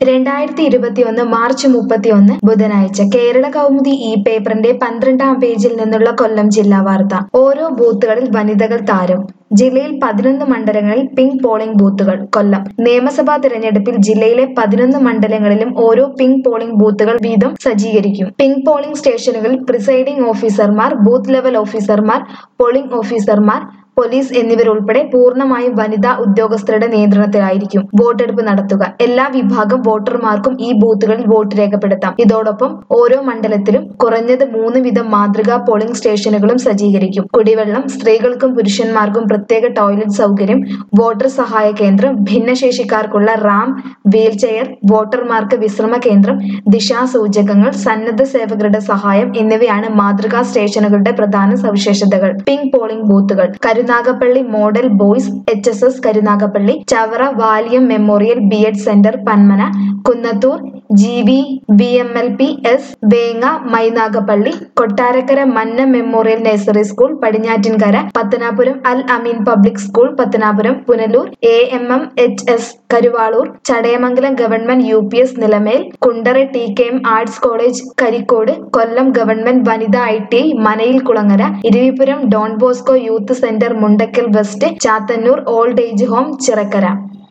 രണ്ടായിരത്തി ഇരുപത്തിയൊന്ന് മാർച്ച് മുപ്പത്തിയൊന്ന് ബുധനാഴ്ച കേരള കൗമുദി ഈ പേപ്പറിന്റെ പന്ത്രണ്ടാം പേജിൽ നിന്നുള്ള കൊല്ലം ജില്ലാ വാർത്ത ഓരോ ബൂത്തുകളിൽ വനിതകൾ താരം ജില്ലയിൽ പതിനൊന്ന് മണ്ഡലങ്ങളിൽ പിങ്ക് പോളിംഗ് ബൂത്തുകൾ കൊല്ലം നിയമസഭാ തിരഞ്ഞെടുപ്പിൽ ജില്ലയിലെ പതിനൊന്ന് മണ്ഡലങ്ങളിലും ഓരോ പിങ്ക് പോളിംഗ് ബൂത്തുകൾ വീതം സജ്ജീകരിക്കും പിങ്ക് പോളിംഗ് സ്റ്റേഷനുകളിൽ പ്രിസൈഡിംഗ് ഓഫീസർമാർ ബൂത്ത് ലെവൽ ഓഫീസർമാർ പോളിംഗ് ഓഫീസർമാർ പോലീസ് എന്നിവരുൾപ്പെടെ പൂർണ്ണമായും വനിതാ ഉദ്യോഗസ്ഥരുടെ നിയന്ത്രണത്തിലായിരിക്കും വോട്ടെടുപ്പ് നടത്തുക എല്ലാ വിഭാഗം വോട്ടർമാർക്കും ഈ ബൂത്തുകളിൽ വോട്ട് രേഖപ്പെടുത്താം ഇതോടൊപ്പം ഓരോ മണ്ഡലത്തിലും കുറഞ്ഞത് മൂന്ന് വീതം മാതൃകാ പോളിംഗ് സ്റ്റേഷനുകളും സജ്ജീകരിക്കും കുടിവെള്ളം സ്ത്രീകൾക്കും പുരുഷന്മാർക്കും പ്രത്യേക ടോയ്ലറ്റ് സൗകര്യം വോട്ടർ സഹായ കേന്ദ്രം ഭിന്നശേഷിക്കാർക്കുള്ള റാം വീൽചെയർ വോട്ടർമാർക്ക് വിശ്രമ കേന്ദ്രം ദിശാസൂചകങ്ങൾ സന്നദ്ധ സേവകരുടെ സഹായം എന്നിവയാണ് മാതൃകാ സ്റ്റേഷനുകളുടെ പ്രധാന സവിശേഷതകൾ പിങ്ക് പോളിംഗ് ബൂത്തുകൾ Karunagappally model boys H S S Karunagappally Chavara Valiyam memorial B Ed centre Panmana Kunnathur G B B M L P S Venga Mynagappally Kottarakkara Manna memorial nursery school Padinjattinkara Pathanapuram Al Ameen public school Pathanapuram Punalur A M M H S Karuvalur Chadayamangalam government U P S Nilamel Kundara T K M arts college Karicode Kollam government വനിതാ I T I Manayil Kulangara Eravipuram Don Bosco youth centre Mundakkal west Chathannoor old age home Chirakkara